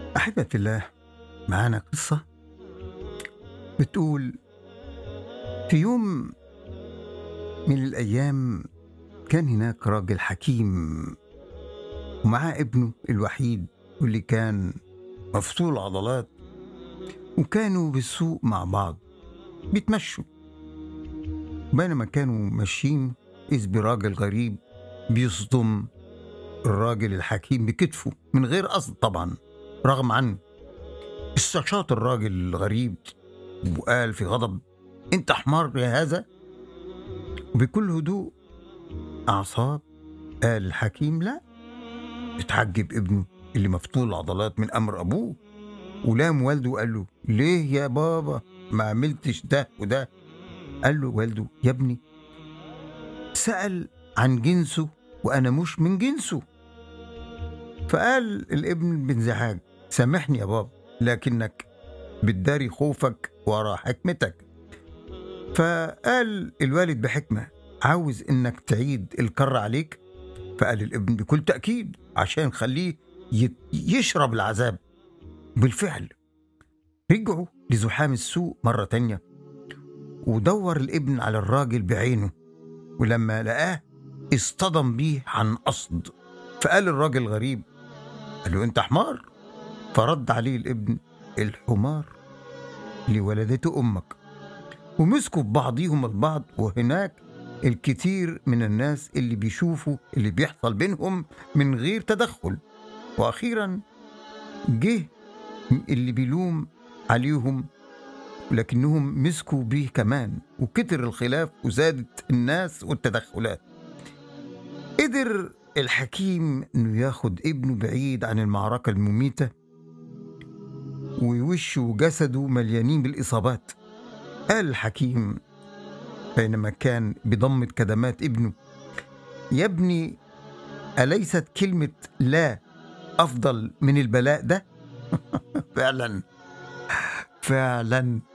أحبة الله معانا قصة بتقول في يوم من الأيام كان هناك راجل حكيم ومعاه ابنه الوحيد واللي كان مفصول عضلات وكانوا بالسوق مع بعض بيتمشوا بينما كانوا ماشيين إذ براجل غريب بيصدم الراجل الحكيم بكتفه من غير قصد طبعا رغم عنه استشاط الراجل الغريب وقال في غضب انت حمار يا هذا وبكل هدوء اعصاب قال الحكيم لا اتعجب ابنه اللي مفتول العضلات من امر ابوه ولام والده وقال له ليه يا بابا ما عملتش ده وده قال له والده يا ابني سأل عن جنسه وأنا مش من جنسه فقال الابن بانزعاج سامحني يا بابا لكنك بتداري خوفك ورا حكمتك فقال الوالد بحكمة عاوز انك تعيد الكر عليك فقال الابن بكل تأكيد عشان خليه يت- يشرب العذاب بالفعل رجعوا لزحام السوق مرة تانية ودور الابن على الراجل بعينه ولما لقاه اصطدم بيه عن قصد فقال الراجل غريب قال له انت حمار فرد عليه الابن الحمار اللي ولدته امك ومسكوا ببعضيهم البعض وهناك الكثير من الناس اللي بيشوفوا اللي بيحصل بينهم من غير تدخل واخيرا جه اللي بيلوم عليهم لكنهم مسكوا بيه كمان وكتر الخلاف وزادت الناس والتدخلات قدر الحكيم انه ياخد ابنه بعيد عن المعركة المميتة ووشه وجسده مليانين بالإصابات قال الحكيم بينما كان بضمة كدمات ابنه يا ابني أليست كلمة لا أفضل من البلاء ده؟ فعلا فعلا